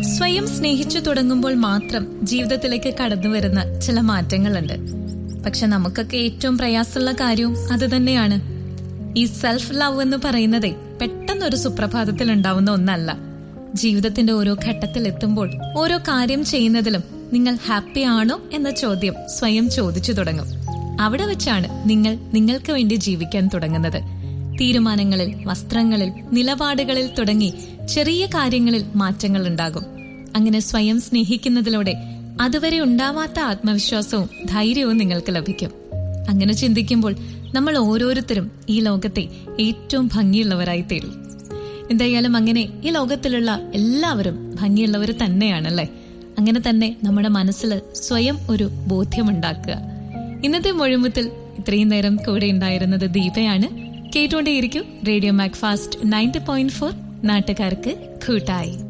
സ്വയം സ്നേഹിച്ചു തുടങ്ങുമ്പോൾ മാത്രം ജീവിതത്തിലേക്ക് കടന്നു വരുന്ന ചില മാറ്റങ്ങളുണ്ട് പക്ഷെ നമുക്കൊക്കെ ഏറ്റവും പ്രയാസമുള്ള കാര്യവും അത് തന്നെയാണ് ഈ സെൽഫ് ലവ് എന്ന് പറയുന്നതേ പെട്ടെന്നൊരു സുപ്രഭാതത്തിൽ ഉണ്ടാവുന്ന ഒന്നല്ല ജീവിതത്തിന്റെ ഓരോ ഘട്ടത്തിൽ എത്തുമ്പോൾ ഓരോ കാര്യം ചെയ്യുന്നതിലും നിങ്ങൾ ഹാപ്പി ആണോ എന്ന ചോദ്യം സ്വയം ചോദിച്ചു തുടങ്ങും അവിടെ വെച്ചാണ് നിങ്ങൾ നിങ്ങൾക്ക് വേണ്ടി ജീവിക്കാൻ തുടങ്ങുന്നത് തീരുമാനങ്ങളിൽ വസ്ത്രങ്ങളിൽ നിലപാടുകളിൽ തുടങ്ങി ചെറിയ കാര്യങ്ങളിൽ മാറ്റങ്ങൾ ഉണ്ടാകും അങ്ങനെ സ്വയം സ്നേഹിക്കുന്നതിലൂടെ അതുവരെ ഉണ്ടാവാത്ത ആത്മവിശ്വാസവും ധൈര്യവും നിങ്ങൾക്ക് ലഭിക്കും അങ്ങനെ ചിന്തിക്കുമ്പോൾ നമ്മൾ ഓരോരുത്തരും ഈ ലോകത്തെ ഏറ്റവും ഭംഗിയുള്ളവരായി തീരും എന്തായാലും അങ്ങനെ ഈ ലോകത്തിലുള്ള എല്ലാവരും ഭംഗിയുള്ളവർ തന്നെയാണല്ലേ അങ്ങനെ തന്നെ നമ്മുടെ മനസ്സിൽ സ്വയം ഒരു ബോധ്യമുണ്ടാക്കുക ഇന്നത്തെ മൊഴിമുത്തിൽ ഇത്രയും നേരം കൂടെ ഉണ്ടായിരുന്നത് ദീപയാണ് കേട്ടുകൊണ്ടേയിരിക്കും radio Macfast ninety point four നാട്ടുകാർക്ക് കൂട്ടായി